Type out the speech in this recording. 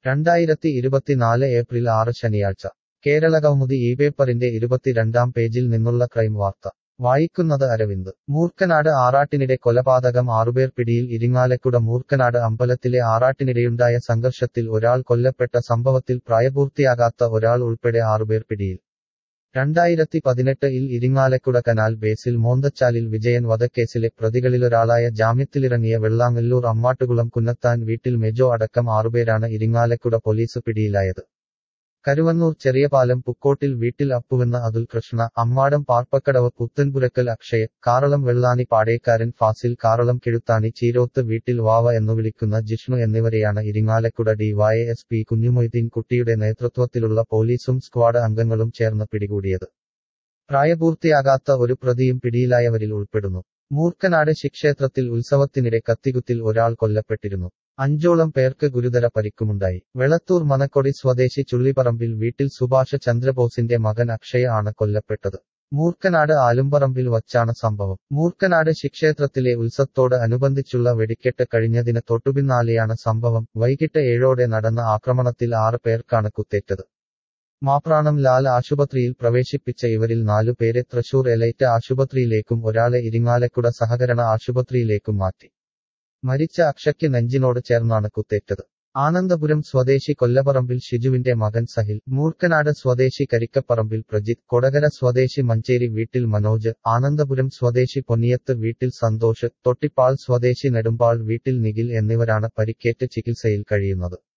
രണ്ടായിരത്തി ഇരുപത്തിനാല് ഏപ്രിൽ ആറ് ശനിയാഴ്ച കേരളകൗമുദി ഈ പേപ്പറിന്റെ ഇരുപത്തിരണ്ടാം പേജിൽ നിന്നുള്ള ക്രൈം വാർത്ത വായിക്കുന്നത് അരവിന്ദ് മൂർക്കനാട് ആറാട്ടിനിടെ കൊലപാതകം ആറുപേർ പിടിയിൽ ഇരിങ്ങാലക്കുട മൂർക്കനാട് അമ്പലത്തിലെ ആറാട്ടിനിടെയുണ്ടായ സംഘർഷത്തിൽ ഒരാൾ കൊല്ലപ്പെട്ട സംഭവത്തിൽ പ്രായപൂർത്തിയാകാത്ത ഒരാൾ ഉൾപ്പെടെ ആറുപേർ പിടിയിൽ രണ്ടായിരത്തി പതിനെട്ട് ഇൽ ഇരിങ്ങാലക്കുട കനാൽ ബേസിൽ മോന്തച്ചാലിൽ വിജയൻ വധക്കേസിലെ പ്രതികളിലൊരാളായ ജാമ്യത്തിലിറങ്ങിയ വെള്ളാങ്ങല്ലൂർ അമ്മാട്ടുകുളം കുന്നത്താൻ വീട്ടിൽ മെജോ അടക്കം ആറുപേരാണ് ഇരിങ്ങാലക്കുട പോലീസ് പിടിയിലായത് കരുവന്നൂർ ചെറിയപാലം പുക്കോട്ടിൽ വീട്ടിൽ അപ്പുവെന്ന അതുൽ കൃഷ്ണ അമ്മാടം പാർപ്പക്കടവ് പുത്തൻപുരക്കൽ അക്ഷയ് കാറളം വെള്ളാനി പാടേക്കാരൻ ഫാസിൽ കാറളം കിഴുത്താണി ചീരോത്ത് വീട്ടിൽ വാവ എന്നു വിളിക്കുന്ന ജിഷ്ണു എന്നിവരെയാണ് ഇരിങ്ങാലക്കുട ഡിവൈഎസ്പി കുഞ്ഞുമൊയ്തീൻ കുട്ടിയുടെ നേതൃത്വത്തിലുള്ള പോലീസും സ്ക്വാഡ് അംഗങ്ങളും ചേർന്ന് പിടികൂടിയത് പ്രായപൂർത്തിയാകാത്ത ഒരു പ്രതിയും പിടിയിലായവരിൽ ഉൾപ്പെടുന്നു മൂർക്കനാട് ശിക്ഷേത്രത്തിൽ ഉത്സവത്തിനിടെ കത്തികുത്തിൽ ഒരാൾ കൊല്ലപ്പെട്ടിരുന്നു അഞ്ചോളം പേർക്ക് ഗുരുതര പരിക്കുമുണ്ടായി വെളത്തൂർ മനക്കൊടി സ്വദേശി ചുള്ളിപ്പറമ്പിൽ വീട്ടിൽ സുഭാഷ് ചന്ദ്രബോസിന്റെ മകൻ അക്ഷയ ആണ് കൊല്ലപ്പെട്ടത് മൂർക്കനാട് ആലുംപറമ്പിൽ വച്ചാണ് സംഭവം മൂർക്കനാട് ശിക്ഷേത്രത്തിലെ ഉത്സവത്തോട് അനുബന്ധിച്ചുള്ള വെടിക്കെട്ട് കഴിഞ്ഞതിന് തൊട്ടുപിന്നാലെയാണ് സംഭവം വൈകിട്ട് ഏഴോടെ നടന്ന ആക്രമണത്തിൽ ആറ് പേർക്കാണ് കുത്തേറ്റത് മാപ്രാണം ലാൽ ആശുപത്രിയിൽ പ്രവേശിപ്പിച്ച ഇവരിൽ നാലു പേരെ തൃശൂർ എലൈറ്റ് ആശുപത്രിയിലേക്കും ഒരാളെ ഇരിങ്ങാലക്കുട സഹകരണ ആശുപത്രിയിലേക്കും മാറ്റി മരിച്ച അക്ഷയ്ക്ക് നെഞ്ചിനോട് ചേർന്നാണ് കുത്തേറ്റത് ആനന്ദപുരം സ്വദേശി കൊല്ലപ്പറമ്പിൽ ഷിജുവിന്റെ മകൻ സഹിൽ മൂർക്കനാട് സ്വദേശി കരിക്കപ്പറമ്പിൽ പ്രജിത്ത് കൊടകര സ്വദേശി മഞ്ചേരി വീട്ടിൽ മനോജ് ആനന്ദപുരം സ്വദേശി പൊന്നിയത്ത് വീട്ടിൽ സന്തോഷ് തൊട്ടിപ്പാൾ സ്വദേശി നെടുമ്പാൾ വീട്ടിൽ നിഖിൽ എന്നിവരാണ് പരിക്കേറ്റ് ചികിത്സയിൽ കഴിയുന്നത്